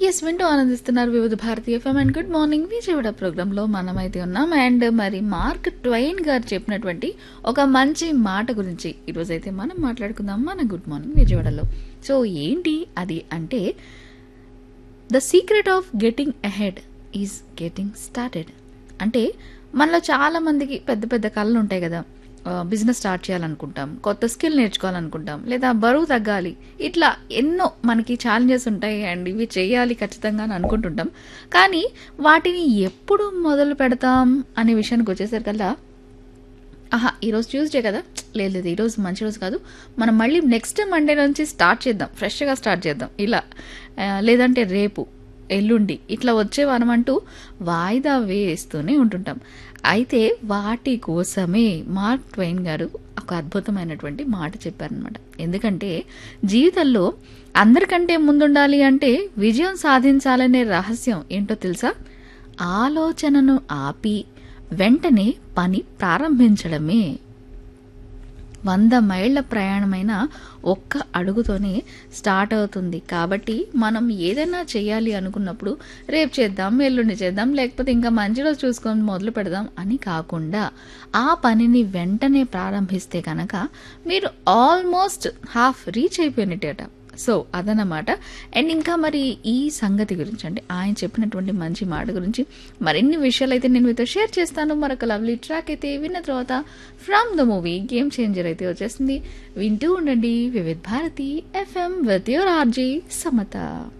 yes వింటూ ఆనందిస్తున్నారు వివిధ భారతీయ FM and good morning Vijayawada ప్రోగ్రాంలో మనమైతే ఉన్నాం అండ్ మరి మార్క్ ట్వైన్ గారు చెప్పినటువంటి ఒక మంచి మాట గురించి ఈరోజు అయితే మనం మాట్లాడుకుందాం మన గుడ్ మార్నింగ్ విజయవాడలో సో ఏంటి అది అంటే the secret of getting ahead is getting started అంటే మనలో చాలా మందికి పెద్ద పెద్ద కళలు ఉంటాయి కదా బిజినెస్ స్టార్ట్ చేయాలనుకుంటాం కొత్త స్కిల్ నేర్చుకోవాలనుకుంటాం లేదా బరువు తగ్గాలి ఇట్లా ఎన్నో మనకి ఛాలెంజెస్ ఉంటాయి అండ్ ఇవి చేయాలి ఖచ్చితంగా అని అనుకుంటుంటాం కానీ వాటిని ఎప్పుడు మొదలు పెడతాం అనే విషయానికి వచ్చేసరికల్లా ఆహా ఈరోజు ట్యూస్డే కదా లేదు లేదు ఈరోజు మంచి రోజు కాదు మనం మళ్ళీ నెక్స్ట్ మండే నుంచి స్టార్ట్ చేద్దాం ఫ్రెష్గా స్టార్ట్ చేద్దాం ఇలా ఆ, లేదంటే రేపు ఎల్లుండి ఇట్లా వచ్చే వారం అంటూ వాయిదా వేస్తూనే ఉంటుంటాం అయితే వాటి కోసమే మార్క్ ట్వైన్ గారు ఒక అద్భుతమైనటువంటి మాట చెప్పారనమాట ఎందుకంటే జీవితంలో అందరికంటే ముందుండాలి అంటే విజయం సాధించాలనే రహస్యం ఏంటో తెలుసా ఆలోచనను ఆపి వెంటనే పని ప్రారంభించడమే వంద మైళ్ళ ప్రయాణమైన ఒక్క అడుగుతోనే స్టార్ట్ అవుతుంది కాబట్టి మనం ఏదైనా చేయాలి అనుకున్నప్పుడు రేపు చేద్దాం ఎల్లుండి చేద్దాం లేకపోతే ఇంకా మంచి రోజు చూసుకొని మొదలు పెడదాం అని కాకుండా ఆ పనిని వెంటనే ప్రారంభిస్తే కనుక మీరు ఆల్మోస్ట్ హాఫ్ రీచ్ అయిపోయినట్టేట సో అదనమాట అండ్ ఇంకా మరి ఈ సంగతి గురించి అంటే ఆయన చెప్పినటువంటి మంచి మాట గురించి మరిన్ని విషయాలు అయితే నేను మీతో షేర్ చేస్తాను మరొక లవ్లీ ట్రాక్ అయితే విన్న తర్వాత from the movie game changer అయితే వచ్చేస్తుంది వింటూ ఉండండి Vividh Bharati FM with your RJ Samata